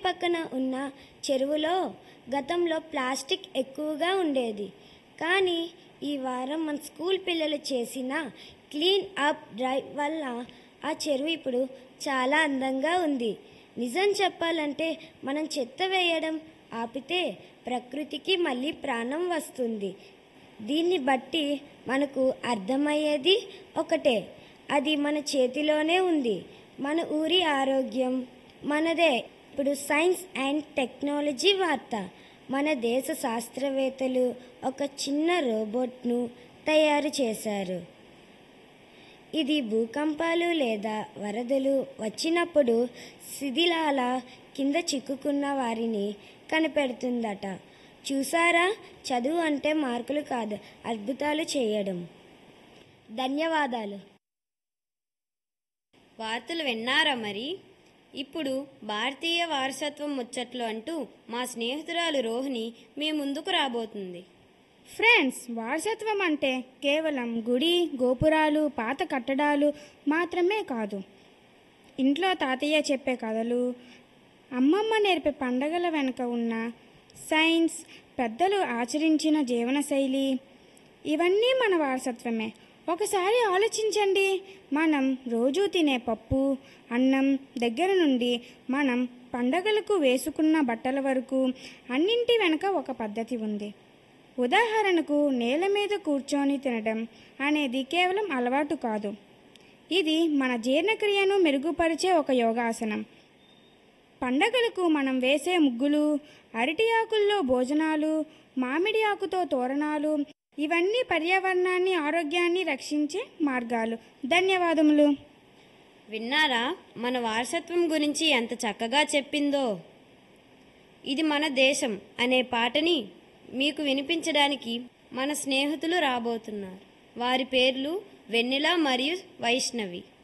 పక్కన ఉన్న చెరువులో గతంలో ప్లాస్టిక్ ఎక్కువగా ఉండేది కానీ ఈ వారం మన స్కూల్ పిల్లలు చేసిన క్లీన్ అప్ డ్రైవ్ వల్ల ఆ చెరువు ఇప్పుడు చాలా అందంగా ఉంది నిజం చెప్పాలంటే మనం చెత్త వేయడం ఆపితే ప్రకృతికి మళ్ళీ ప్రాణం వస్తుంది దీన్ని బట్టి మనకు అర్థమయ్యేది ఒకటే అది మన చేతిలోనే ఉంది మన ఊరి ఆరోగ్యం మనదే ఇప్పుడు సైన్స్ అండ్ టెక్నాలజీ వార్త మన దేశ శాస్త్రవేత్తలు ఒక చిన్న రోబోట్ను తయారు చేశారు ఇది భూకంపాలు లేదా వరదలు వచ్చినప్పుడు శిథిలాల కింద చిక్కుకున్న వారిని కనిపెడుతుందట చూసారా చదువు అంటే మార్కులు కాదు అద్భుతాలు చేయడం ధన్యవాదాలు వార్తలు విన్నారా మరి ఇప్పుడు భారతీయ వారసత్వం ముచ్చట్లు అంటూ మా స్నేహితురాలు రోహిణి మీ ముందుకు రాబోతుంది ఫ్రెండ్స్ వారసత్వం అంటే కేవలం గుడి గోపురాలు పాత కట్టడాలు మాత్రమే కాదు ఇంట్లో తాతయ్య చెప్పే కథలు అమ్మమ్మ నేర్పే పండగల వెనుక ఉన్న సైన్స్ పెద్దలు ఆచరించిన జీవనశైలి ఇవన్నీ మన వారసత్వమే ఒకసారి ఆలోచించండి మనం రోజు తినే పప్పు అన్నం దగ్గర నుండి మనం పండగలకు వేసుకున్న బట్టల వరకు అన్నింటి వెనుక ఒక పద్ధతి ఉంది ఉదాహరణకు నేల మీద కూర్చొని తినడం అనేది కేవలం అలవాటు కాదు ఇది మన జీర్ణక్రియను మెరుగుపరిచే ఒక యోగాసనం పండగలకు మనం వేసే ముగ్గులు అరటి ఆకుల్లో భోజనాలు మామిడి ఆకుతో తోరణాలు ఇవన్నీ పర్యావరణాన్ని ఆరోగ్యాన్ని రక్షించే మార్గాలు ధన్యవాదములు విన్నారా మన వారసత్వం గురించి ఎంత చక్కగా చెప్పిందో ఇది మన దేశం అనే పాటని మీకు వినిపించడానికి మన స్నేహితులు రాబోతున్నారు వారి పేర్లు వెన్నెల మరియు వైష్ణవి